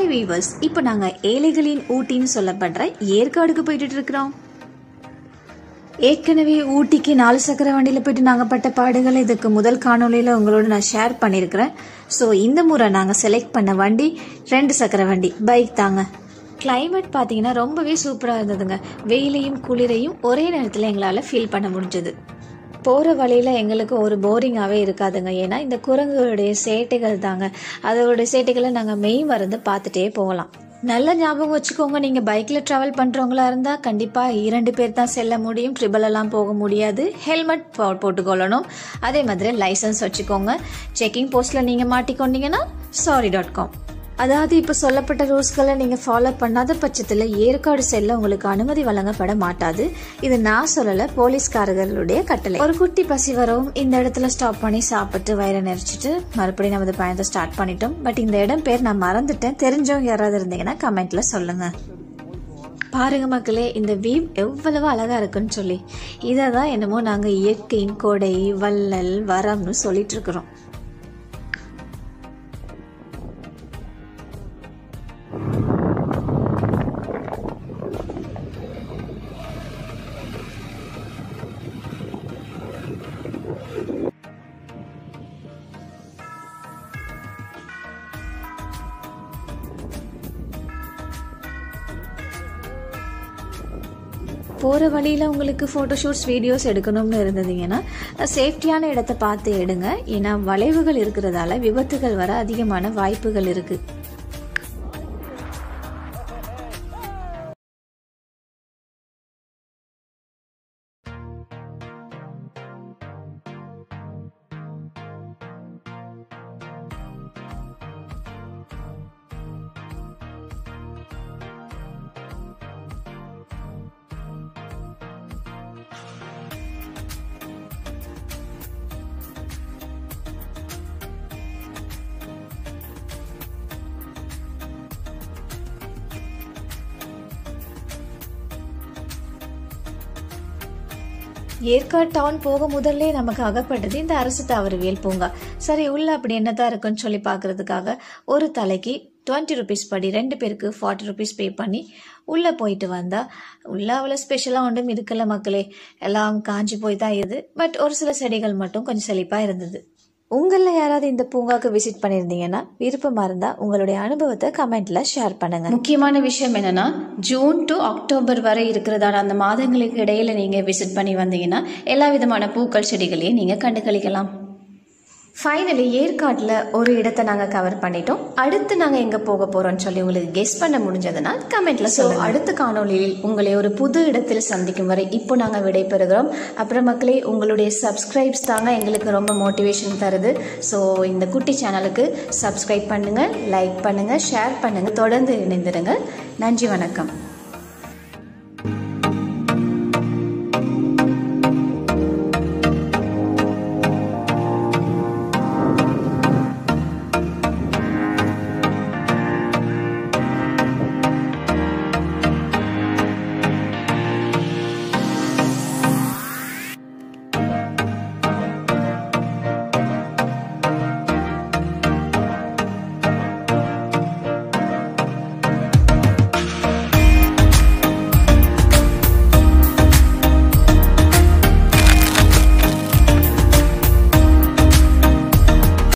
hi viewers இப்போ நாங்கள் ஏழைகளின் ஊட்டின்னு சொல்லப்படுற ஏற்காடுக்கு போயிட்டு இருக்கிறோம் ஏற்கனவே ஊட்டிக்கு நாலு சக்கர வண்டியில் போயிட்டு நாங்கள் பட்ட பாடுகளை இதுக்கு முதல் காணொலியில் உங்களோட நான் ஷேர் பண்ணியிருக்கிறேன் ஸோ இந்த முறை நாங்கள் செலக்ட் பண்ண வண்டி ரெண்டு சக்கர வண்டி பைக் தாங்க கிளைமேட் பார்த்தீங்கன்னா ரொம்பவே சூப்பராக இருந்ததுங்க வெயிலையும் குளிரையும் ஒரே நேரத்தில் எங்களால் ஃபீல் பண்ண முடிஞ்சது போகிற வழியில் எங்களுக்கு ஒரு போரிங்காகவே இருக்காதுங்க ஏன்னா இந்த குரங்குகளுடைய சேட்டைகள் தாங்க அதோடைய சேட்டைகளை நாங்கள் மெய் மறந்து பார்த்துட்டே போகலாம் நல்ல ஞாபகம் வச்சுக்கோங்க நீங்கள் பைக்கில் ட்ராவல் பண்ணுறவங்களா இருந்தால் கண்டிப்பாக இரண்டு பேர் தான் செல்ல முடியும் ட்ரிபிள் எல்லாம் போக முடியாது ஹெல்மெட் போ போட்டுக்கொள்ளணும் அதே மாதிரி லைசன்ஸ் வச்சுக்கோங்க செக்கிங் போஸ்ட்டில் நீங்கள் மாட்டிக்கொண்டீங்கன்னா சாரி டாட் காம் அதாவது இப்போ சொல்லப்பட்ட ரூல்ஸ்களை நீங்கள் ஃபாலோ பண்ணாத பட்சத்தில் ஏற்காடு செல்ல உங்களுக்கு அனுமதி வழங்கப்பட மாட்டாது இது நான் சொல்லலை போலீஸ்காரர்களுடைய கட்டளை ஒரு குட்டி பசி வரவும் இந்த இடத்துல ஸ்டாப் பண்ணி சாப்பிட்டு வயிறை நிறைச்சிட்டு மறுபடியும் நமது பயணத்தை ஸ்டார்ட் பண்ணிட்டோம் பட் இந்த இடம் பேர் நான் மறந்துட்டேன் தெரிஞ்சவங்க யாராவது இருந்தீங்கன்னா கமெண்ட்ல சொல்லுங்க பாருங்க மக்களே இந்த வியூ எவ்வளவு அழகா இருக்குன்னு சொல்லி இதை தான் என்னமோ நாங்கள் இயற்கையின் கொடை வள்ளல் வரம்னு சொல்லிட்டு இருக்கிறோம் போகிற வழியில் உங்களுக்கு ஃபோட்டோஷூட்ஸ் வீடியோஸ் எடுக்கணும்னு இருந்ததுங்கன்னா சேஃப்டியான இடத்த பார்த்து எடுங்க ஏன்னா வளைவுகள் இருக்கிறதால விபத்துகள் வர அதிகமான வாய்ப்புகள் இருக்குது ஏற்காடு டவுன் போக முதல்ல நமக்கு அகப்பட்டது இந்த அரசு தாவரவியல் பூங்கா சரி உள்ள அப்படி என்னதான் இருக்குன்னு சொல்லி பார்க்கறதுக்காக ஒரு தலைக்கு டுவெண்ட்டி ருபீஸ் படி ரெண்டு பேருக்கு ஃபார்ட்டி ருபீஸ் பே பண்ணி உள்ளே போயிட்டு வந்தா உள்ள அவ்வளோ ஸ்பெஷலாக ஒன்றும் இருக்கல மக்களே எல்லாம் காஞ்சி போய் தான் இருது பட் ஒரு சில செடிகள் மட்டும் கொஞ்சம் செழிப்பாக இருந்தது உங்களில் யாராவது இந்த பூங்காக்கு விசிட் பண்ணியிருந்தீங்கன்னா விருப்பமாக இருந்தால் உங்களுடைய அனுபவத்தை கமெண்ட்ல ஷேர் பண்ணுங்க முக்கியமான விஷயம் என்னன்னா ஜூன் டு அக்டோபர் வரை இருக்கிறதான அந்த மாதங்களுக்கு இடையில நீங்கள் விசிட் பண்ணி வந்தீங்கன்னா எல்லா விதமான பூக்கள் செடிகளையும் நீங்கள் கண்டுகளிக்கலாம் ஃபைனலி ஏற்காட்டில் ஒரு இடத்தை நாங்கள் கவர் பண்ணிட்டோம் அடுத்து நாங்கள் எங்கே போக போகிறோம்னு சொல்லி உங்களுக்கு கெஸ் பண்ண முடிஞ்சதுன்னா கமெண்ட்ல சொல்லுங்க அடுத்த காணொலியில் உங்களை ஒரு புது இடத்தில் சந்திக்கும் வரை இப்போ நாங்கள் விடைபெறுகிறோம் அப்புறம் மக்களே உங்களுடைய சப்ஸ்கிரைப்ஸ் தாங்க எங்களுக்கு ரொம்ப மோட்டிவேஷன் தருது ஸோ இந்த குட்டி சேனலுக்கு சப்ஸ்கிரைப் பண்ணுங்கள் லைக் பண்ணுங்கள் ஷேர் பண்ணுங்கள் தொடர்ந்து இணைந்திருங்க நன்றி வணக்கம்